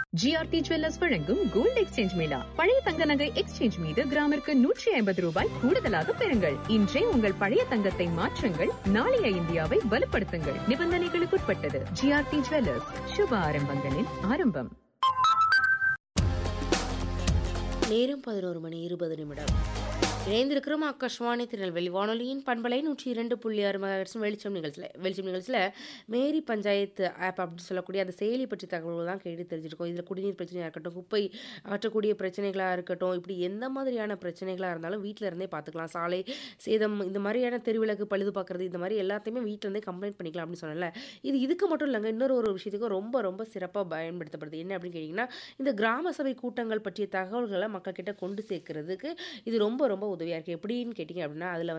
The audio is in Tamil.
ஜிஆர்டி ஜுவல்லர்ஸ் வழங்கும் கோல்டு எக்ஸ்சேஞ்ச் மேளா பழைய தங்க நகை எக்ஸ்சேஞ்ச் மீது கிராமிற்கு நூற்றி ஐம்பது ரூபாய் கூடுதலாக பெறுங்கள் இன்றே உங்கள் பழைய தங்கத்தை மாற்றுங்கள் நாளைய இந்தியாவை வலுப்படுத்துங்கள் நிபந்தனைகளுக்குட்பட்டது ஜிஆர்டி ஜுவல்லர்ஸ் சுப ஆரம்பங்களின் ஆரம்பம் நேரம் பதினோரு மணி இருபது நிமிடம் இணைந்திருக்கிறோம் ஆகாஷ்வாணி திருநெல்வேலி வானொலியின் பண்பலை நூற்றி இரண்டு புள்ளி ஆறு மகர்ஸும் வெளிச்சம் நிகழ்ச்சியில் வெளிச்சம் நிகழ்ச்சியில் மேரி பஞ்சாயத்து ஆப் அப்படின்னு சொல்லக்கூடிய அந்த செயலி பற்றி தகவல்கள் தான் கேட்டு தெரிஞ்சிருக்கோம் இதில் குடிநீர் பிரச்சனையாக இருக்கட்டும் குப்பை அகற்றக்கூடிய பிரச்சனைகளாக இருக்கட்டும் இப்படி எந்த மாதிரியான பிரச்சனைகளாக இருந்தாலும் வீட்டில் இருந்தே பார்த்துக்கலாம் சாலை சேதம் இந்த மாதிரியான தெருவிளக்கு பழுது பார்க்குறது இந்த மாதிரி எல்லாத்தையுமே வீட்டில் இருந்தே கம்ப்ளைண்ட் பண்ணிக்கலாம் அப்படின்னு சொன்னல இது இதுக்கு மட்டும் இல்லைங்க இன்னொரு ஒரு விஷயத்துக்கு ரொம்ப ரொம்ப சிறப்பாக பயன்படுத்தப்படுது என்ன அப்படின்னு கேட்டிங்கன்னா இந்த கிராம சபை கூட்டங்கள் பற்றிய தகவல்களை மக்கள்கிட்ட கொண்டு சேர்க்கறதுக்கு இது ரொம்ப ரொம்ப உதவியாக இருக்குது எப்படின்னு கேட்டிங்க அப்படின்னா அதில்